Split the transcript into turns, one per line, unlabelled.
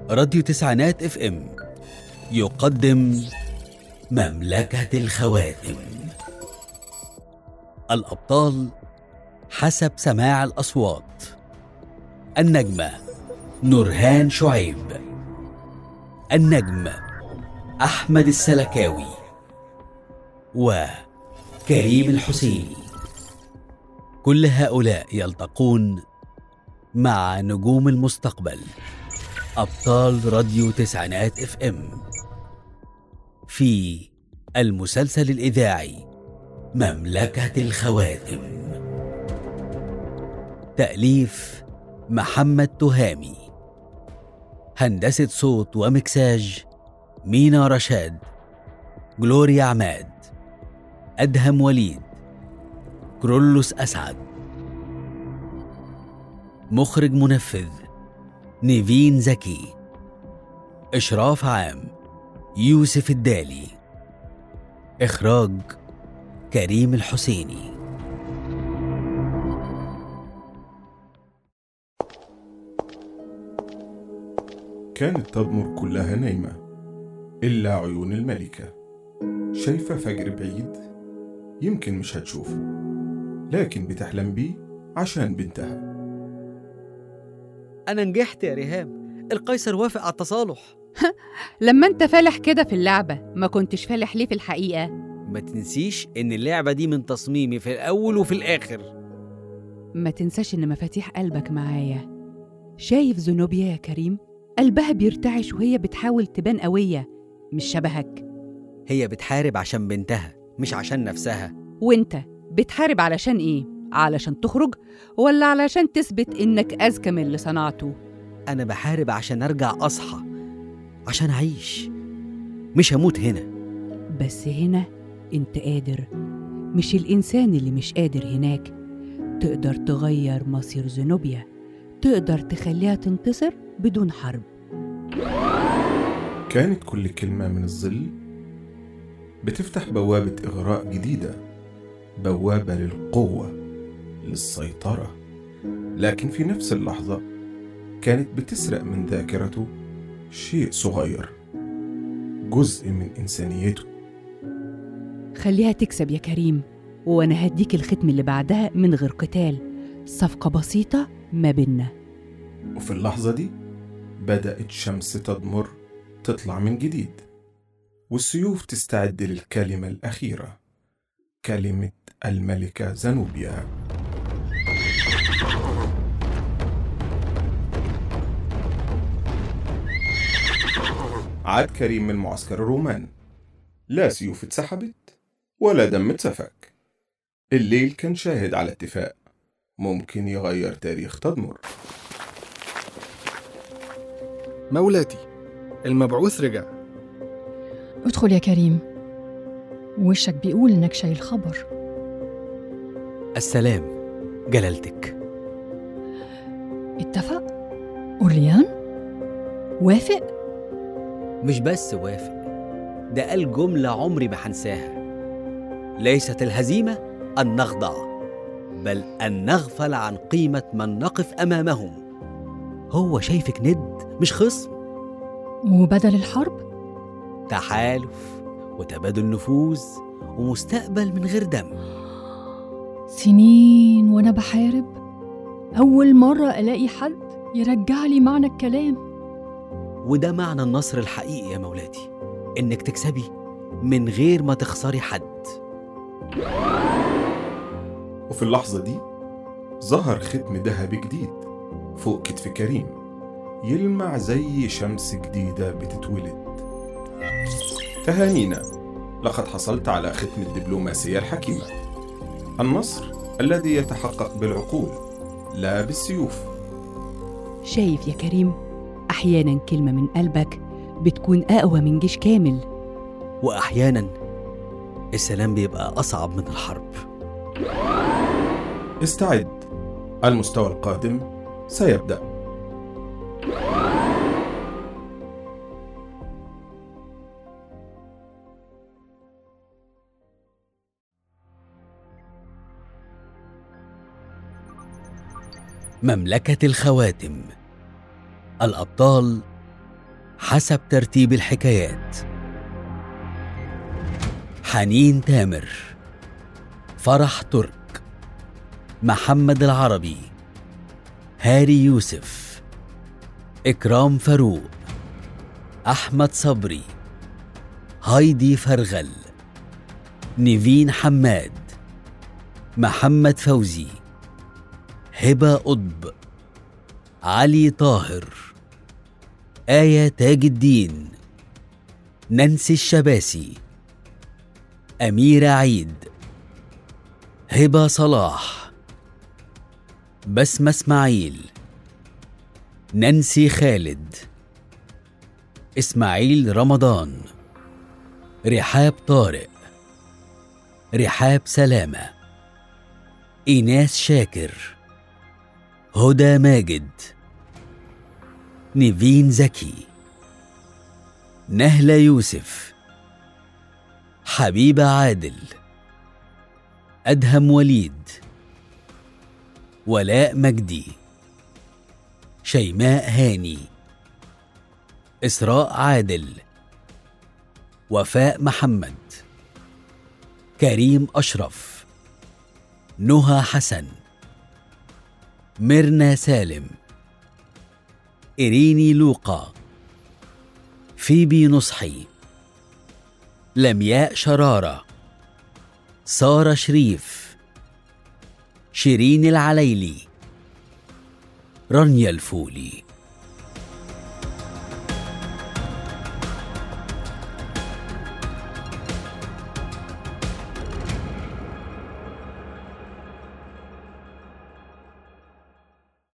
راديو تسعينات اف ام يقدم مملكة الخواتم الأبطال حسب سماع الأصوات النجمة نورهان شعيب النجم أحمد السلكاوي وكريم الحسيني كل هؤلاء يلتقون مع نجوم المستقبل أبطال راديو تسعينات اف ام في المسلسل الإذاعي مملكة الخواتم تأليف محمد تهامي هندسة صوت ومكساج مينا رشاد جلوريا عماد أدهم وليد كرولوس أسعد مخرج منفذ نيفين زكي إشراف عام يوسف الدالي إخراج كريم الحسيني
كانت تضمر كلها نايمة إلا عيون الملكة شايفة فجر بعيد يمكن مش هتشوفه لكن بتحلم بيه عشان بنتها
أنا نجحت يا ريهام القيصر وافق على التصالح
لما انت فالح كده في اللعبة ما كنتش فالح ليه في الحقيقة
ما تنسيش إن اللعبة دي من تصميمي في الأول وفي الآخر
ما تنساش ان مفاتيح قلبك معايا شايف زنوبيا يا كريم قلبها بيرتعش وهي بتحاول تبان قوية مش شبهك
هي بتحارب عشان بنتها مش عشان نفسها
وانت بتحارب علشان ايه علشان تخرج ولا علشان تثبت انك اذكى من اللي صنعته
أنا بحارب عشان أرجع أصحى عشان أعيش مش هموت هنا
بس هنا انت قادر مش الانسان اللي مش قادر هناك تقدر تغير مصير زنوبيا تقدر تخليها تنتصر بدون حرب
كانت كل كلمة من الظل بتفتح بوابة إغراء جديدة بوابة للقوة للسيطرة لكن في نفس اللحظة كانت بتسرق من ذاكرته شيء صغير جزء من إنسانيته
خليها تكسب يا كريم وانا هديك الختم اللي بعدها من غير قتال صفقة بسيطة ما بينا
وفي اللحظة دي بدأت شمس تضمر تطلع من جديد والسيوف تستعد للكلمة الأخيرة كلمة الملكة زنوبيا عاد كريم من معسكر الرومان لا سيوف اتسحبت ولا دم اتسفك الليل كان شاهد على اتفاق ممكن يغير تاريخ تدمر
مولاتي المبعوث رجع
ادخل يا كريم وشك بيقول انك شايل خبر
السلام جلالتك
اتفق اورليان وافق
مش بس وافق ده قال جملة عمري ما هنساها ليست الهزيمة أن نخضع بل أن نغفل عن قيمة من نقف أمامهم هو شايفك ند مش خصم
وبدل الحرب
تحالف وتبادل نفوذ ومستقبل من غير دم
سنين وانا بحارب اول مرة الاقي حد يرجع لي معنى الكلام
وده معنى النصر الحقيقي يا مولاتي إنك تكسبي من غير ما تخسري حد
وفي اللحظة دي ظهر ختم ذهبي جديد فوق كتف كريم يلمع زي شمس جديدة بتتولد تهانينا لقد حصلت على ختم الدبلوماسية الحكيمة النصر الذي يتحقق بالعقول لا بالسيوف
شايف يا كريم أحيانا كلمة من قلبك بتكون أقوى من جيش كامل
وأحيانا السلام بيبقى أصعب من الحرب
استعد المستوى القادم سيبدأ
مملكة الخواتم الأبطال حسب ترتيب الحكايات حنين تامر فرح ترك محمد العربي هاري يوسف إكرام فاروق أحمد صبري هايدي فرغل نيفين حماد محمد فوزي هبة قطب علي طاهر آية تاج الدين نانسي الشباسي أميرة عيد هبة صلاح بسمة اسماعيل نانسي خالد اسماعيل رمضان رحاب طارق رحاب سلامة إيناس شاكر هدى ماجد نيفين زكي نهلة يوسف حبيبة عادل أدهم وليد ولاء مجدي شيماء هاني إسراء عادل وفاء محمد كريم أشرف نهى حسن ميرنا سالم إريني لوقا فيبي نصحي لمياء شرارة سارة شريف شيرين العليلي رانيا الفولي